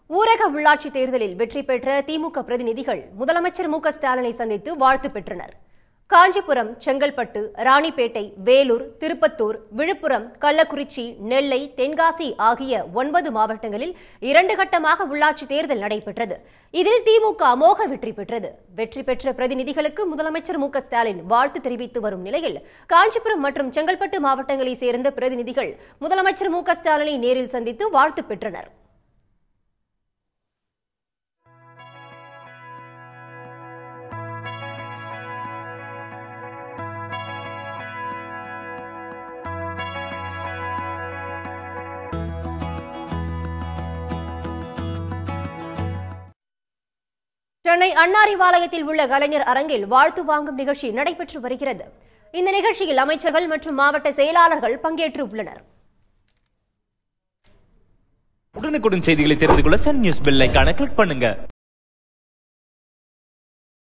ஊரக உள்ளாட்சி தேர்தலில் வெற்றி பெற்ற திமுக பிரதிநிதிகள் முதலமைச்சர் மு க ஸ்டாலினை சந்தித்து வாழ்த்து பெற்றனர் காஞ்சிபுரம் செங்கல்பட்டு ராணிப்பேட்டை வேலூர் திருப்பத்தூர் விழுப்புரம் கள்ளக்குறிச்சி நெல்லை தென்காசி ஆகிய ஒன்பது மாவட்டங்களில் இரண்டு கட்டமாக உள்ளாட்சி தேர்தல் நடைபெற்றது இதில் திமுக அமோக வெற்றி பெற்றது வெற்றி பெற்ற பிரதிநிதிகளுக்கு முதலமைச்சர் மு க ஸ்டாலின் வாழ்த்து தெரிவித்து வரும் நிலையில் காஞ்சிபுரம் மற்றும் செங்கல்பட்டு மாவட்டங்களைச் சேர்ந்த பிரதிநிதிகள் முதலமைச்சர் மு க ஸ்டாலினை நேரில் சந்தித்து வாழ்த்து பெற்றனர் சென்னை அண்ணாரிவாலயத்தில் உள்ள கலைஞர் அரங்கில் வாழ்த்து வாங்கும் நிகழ்ச்சி நடைபெற்று வருகிறது இந்த நிகழ்ச்சியில் அமைச்சர்கள் மற்றும் மாவட்ட செயலாளர்கள் பங்கேற்று உள்ளனர் உடனுக்குடன் செய்திகளை தெரிந்து கொள்ள சன் நியூஸ் பெல் ஐகானை கிளிக் பண்ணுங்க